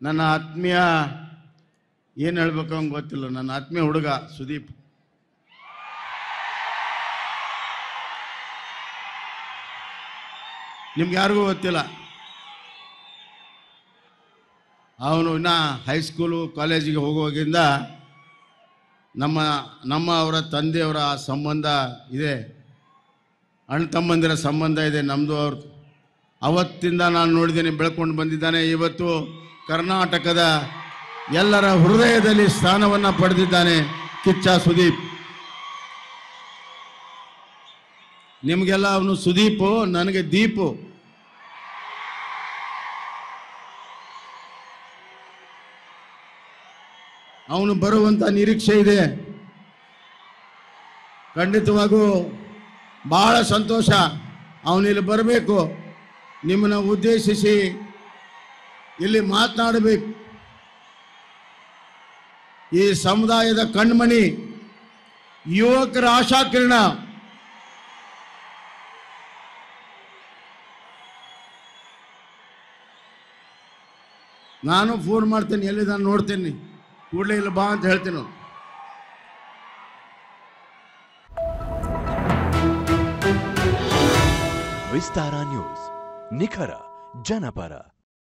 ನನ್ನ ಆತ್ಮೀಯ ಏನು ಹೇಳ್ಬೇಕು ಅಂತ ಗೊತ್ತಿಲ್ಲ ನನ್ನ ಆತ್ಮೀಯ ಹುಡುಗ ಸುದೀಪ್ ನಿಮ್ಗೆ ಯಾರಿಗೂ ಗೊತ್ತಿಲ್ಲ ಅವನು ಇನ್ನ ಹೈಸ್ಕೂಲು ಕಾಲೇಜಿಗೆ ಹೋಗುವಾಗಿಂದ ನಮ್ಮ ನಮ್ಮ ಅವರ ತಂದೆಯವರ ಸಂಬಂಧ ಇದೆ ಅಣ್ಣ ತಮ್ಮಂದಿರ ಸಂಬಂಧ ಇದೆ ನಮ್ಮದು ಅವ್ರ ಅವತ್ತಿಂದ ನಾನು ನೋಡಿದ್ದೇನೆ ಬೆಳ್ಕೊಂಡು ಬಂದಿದ್ದಾನೆ ಇವತ್ತು ಕರ್ನಾಟಕದ ಎಲ್ಲರ ಹೃದಯದಲ್ಲಿ ಸ್ಥಾನವನ್ನು ಪಡೆದಿದ್ದಾನೆ ಕಿಚ್ಚ ಸುದೀಪ್ ನಿಮಗೆಲ್ಲ ಅವನು ಸುದೀಪು ನನಗೆ ದೀಪು ಅವನು ಬರುವಂತ ನಿರೀಕ್ಷೆ ಇದೆ ಖಂಡಿತವಾಗೂ ಬಹಳ ಸಂತೋಷ ಅವನು ಇಲ್ಲಿ ಬರಬೇಕು ನಿಮ್ಮನ್ನು ಉದ್ದೇಶಿಸಿ ಇಲ್ಲಿ ಮಾತನಾಡಬೇಕು ಈ ಸಮುದಾಯದ ಕಣ್ಮಣಿ ಯುವಕರ ಆಶಾಕಿರಣ ನಾನು ಫೋನ್ ಮಾಡ್ತೇನೆ ಎಲ್ಲಿ ನಾನು ನೋಡ್ತೇನೆ ಕೂಡಲೇ ಇಲ್ಲ ಬಾ ಅಂತ ಹೇಳ್ತೀನಿ ಅವ್ನು. ವಿಸ್ತಾರ ನ್ಯೂಸ್ ನಿಖರ ಜನಪರ